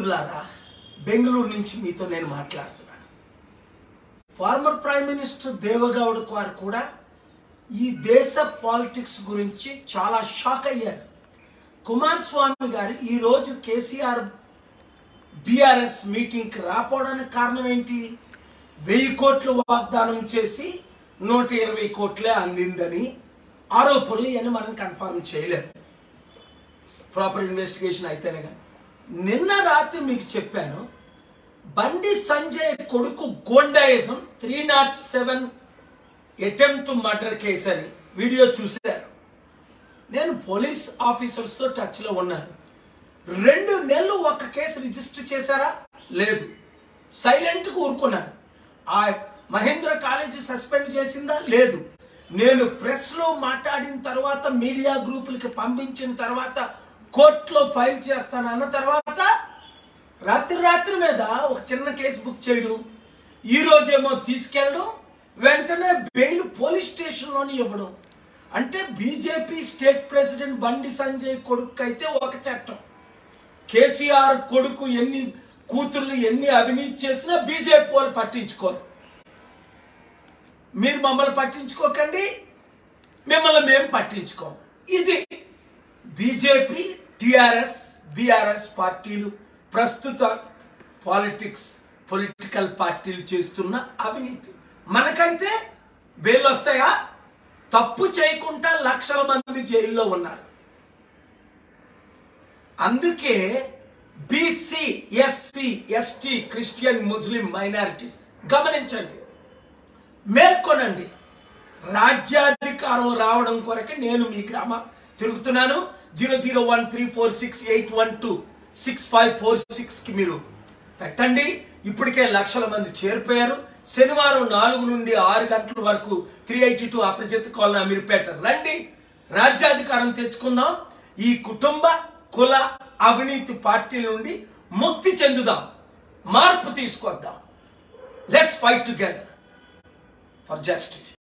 మిత్రులారా బెంగళూరు నుంచి మీతో నేను మాట్లాడుతున్నాను ఫార్మర్ ప్రైమ్ మినిస్టర్ దేవగౌడ్ గారు కూడా ఈ దేశ పాలిటిక్స్ గురించి చాలా షాక్ అయ్యారు కుమారస్వామి గారు ఈరోజు కేసీఆర్ బీఆర్ఎస్ మీటింగ్కి రాపోవడానికి కారణం ఏంటి వెయ్యి కోట్లు వాగ్దానం చేసి నూట ఇరవై కోట్లే అందిందని ఆరోపణలు అని మనం కన్ఫర్మ్ చేయలేము ప్రాపర్ ఇన్వెస్టిగేషన్ అయితేనే కానీ నిన్న రాత్రి మీకు చెప్పాను బండి సంజయ్ కొడుకు goondaism three not seven attempt murder case అని వీడియో చూశారు నేను పోలీస్ ఆఫీసర్స్తో టచ్లో ఉన్నాను రెండు నెలలు ఒక కేసు రిజిస్టర్ చేశారా లేదు సైలెంట్గా ఊరుకున్నాను ఆ మహేంద్ర కాలేజీ సస్పెండ్ చేసిందా లేదు నేను ప్రెస్లో మాట్లాడిన తర్వాత మీడియా గ్రూపులకి పంపించిన తర్వాత కోర్టులో ఫైల్ చేస్తాను అన్న తర్వాత రాత్రి రాత్రి మీద ఒక చిన్న కేసు బుక్ చేయడం ఈ రోజేమో తీసుకెళ్ళడం వెంటనే బెయిల్ పోలీస్ స్టేషన్లోని ఇవ్వడం అంటే బీజేపీ స్టేట్ ప్రెసిడెంట్ బండి సంజయ్ కొడుకు అయితే ఒక చట్టం కేసీఆర్ కొడుకు ఎన్ని కూతుర్లు ఎన్ని అవినీతి చేసినా బీజేపీ వాళ్ళు పట్టించుకోరు మీరు మమ్మల్ని పట్టించుకోకండి మిమ్మల్ని మేము పట్టించుకోం ఇది బీజేపీ టిఆర్ఎస్ బీఆర్ఎస్ పార్టీలు ప్రస్తుత పాలిటిక్స్ పొలిటికల్ పార్టీలు చేస్తున్న అవినీతి మనకైతే బెయిల్ వస్తాయా తప్పు చేయకుండా లక్షల మంది జైల్లో ఉన్నారు అందుకే BC SC ST Christian Muslim minorities గమనించండి మేల్కొనండి రాజ్యాధికారం రావడం కొరకే నేను మీ గ్రామ తిరుగుతున్నాను zero zero one three four six eight one two six five four సిక్స్కి మీరు పెట్టండి ఇప్పటికే లక్షల మంది చేరిపోయారు శనివారం నాలుగు నుండి ఆరు గంటల వరకు three eighty two Aparajith colony Ameerpet రండి రాజ్యాధికారం తెచ్చుకుందాం ఈ కుటుంబ కుల అవినీతి పార్టీల నుండి ముక్తి చెందుదాం మార్పు తీసుకొద్దాం let's fight together for justice